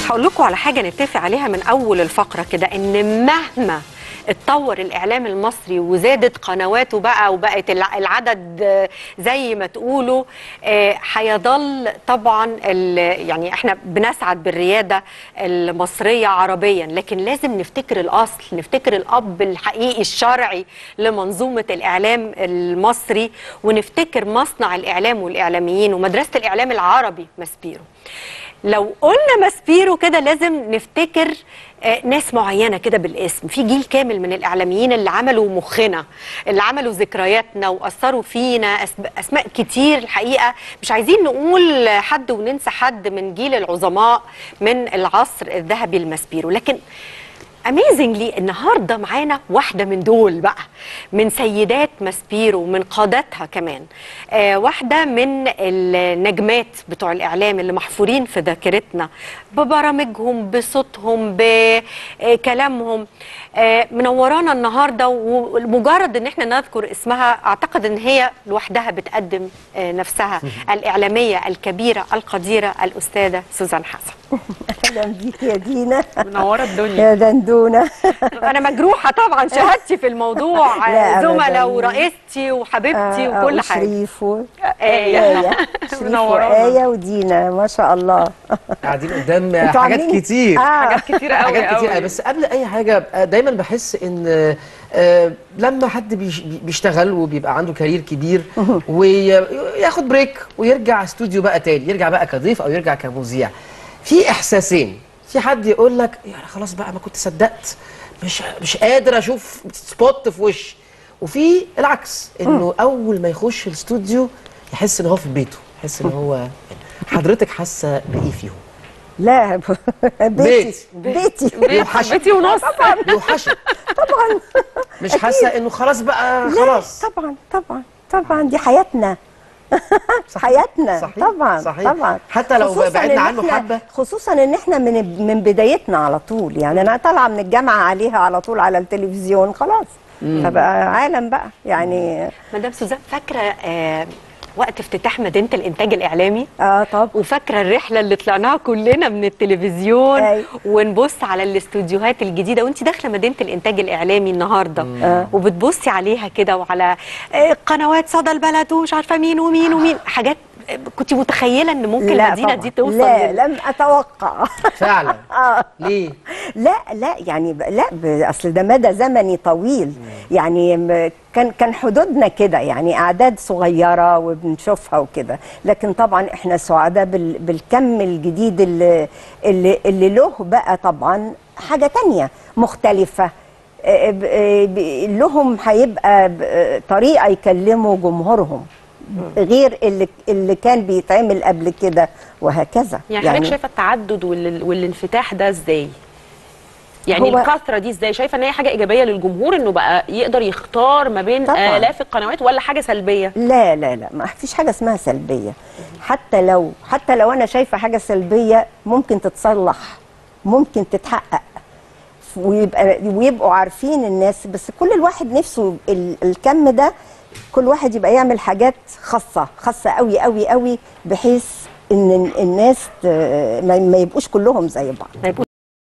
هقول لكم على حاجه نتفق عليها من اول الفقره كده ان مهما اتطور الاعلام المصري وزادت قنواته بقى وبقت الع- العدد آه، زي ما تقولوا آه، هيظل طبعا ال- يعني احنا بنسعد بالرياده المصريه عربيا لكن لازم نفتكر الاصل نفتكر الاب الحقيقي الشرعي لمنظومه الاعلام المصري ونفتكر مصنع الاعلام والاعلاميين ومدرسه الاعلام العربي ماسبيرو لو قلنا ماسبيرو كده لازم نفتكر آه، ناس معينه كده بالاسم في جيل كامل من الاعلاميين اللي عملوا مخنا اللي عملوا ذكرياتنا واثروا فينا أسب- اسماء كتير الحقيقه مش عايزين نقول حد وننسى حد من جيل العظماء من العصر الذهبي الماسبيرو لكن اميزنجلي النهارده معانا واحده من دول بقى من سيدات ماسبيرو من قادتها كمان آه واحده من النجمات بتوع الاعلام اللي محفورين في ذاكرتنا ببرامجهم بصوتهم بكلامهم آه منورانا النهارده ومجرد ان احنا نذكر اسمها اعتقد ان هي لوحدها بتقدم آه نفسها الاعلاميه الكبيره القديره الاستاذه سوزان حسن اهلا بيك يا دينا منوره الدنيا يا دندونه انا مجروحه طبعا شهادتي في الموضوع لا أبداً. زملاء ورئيستي وحبيبتي آه، وكل آه، حاجه وشريف و... آية. آية شريف منورانا. وآية ودينا ما شاء الله قاعدين قدام انتوا حاجات عاملين- كتير آه. حاجات كتير قوي حاجات كتير قوي. بس قبل اي حاجه آه، دايما بحس ان آه، لما حد بيش- بيشتغل وبيبقى عنده كارير كبير وياخد بريك ويرجع استوديو بقى تاني يرجع بقى كضيف او يرجع كمذيع في احساسين في حد يقول لك يعني خلاص بقى ما كنت صدقت مش مش قادر اشوف سبوت في وشي وفي العكس انه اول ما يخش الاستوديو يحس ان هو في بيته يحس ان هو حضرتك حاسه بايه فيهم لا بيتي بيتي بيوحشك بيتي ونص بيوحشك طبعا مش حاسه انه خلاص بقى لا، خلاص طبعا طبعا طبعا دي حياتنا صحيح، حياتنا صحيح، طبعا صحيح. طبعا حتى لو خصوصاً بعدنا إن عنه إحنا- حبة. خصوصا ان احنا من من بدايتنا على طول يعني انا طالعه من الجامعه عليها على طول على التلفزيون خلاص فبقى عالم بقى يعني مدام سوزان فاكره آه وقت افتتاح مدينه الانتاج الاعلامي اه طب وفاكره الرحله اللي طلعناها كلنا من التلفزيون أي. ونبص على الاستوديوهات الجديده وانت داخله مدينه الانتاج الاعلامي النهارده آه. وبتبصي عليها كده وعلى آه، قنوات صدى البلد ومش عارفه مين ومين ومين حاجات آه، كنت متخيله ان ممكن لا المدينه طبعاً. دي توصل لا لل- لم اتوقع فعلا آه. ليه لا لا يعني ب- لا ب- اصل ده مدى زمني طويل يعني م- كان كان حدودنا كده يعني اعداد صغيره وبنشوفها وكده لكن طبعا احنا سعداء بال- بالكم الجديد اللي اللي, اللي له بقى طبعا حاجه تانية مختلفه آه، ب- آه، ب- لهم هيبقى ب- آه، طريقه يكلموا جمهورهم غير اللي اللي كان بيتعمل قبل كده وهكذا يعني حضرتك شايفه التعدد وال... والانفتاح ده ازاي؟ يعني هو- الكثره دي ازاي؟ شايفه ان هي حاجه ايجابيه للجمهور انه بقى يقدر يختار ما بين طبعاً. الاف القنوات ولا حاجه سلبيه؟ لا لا لا ما فيش حاجه اسمها سلبيه حتى لو حتى لو انا شايفه حاجه سلبيه ممكن تتصلح ممكن تتحقق ويبقى ويبقوا عارفين الناس بس كل الواحد نفسه ال- الكم ده كل واحد يبقى يعمل حاجات خاصه خاصه قوي قوي قوي بحيث ان الناس ت- ما ما يبقوش كلهم زي بعض ما يبقوش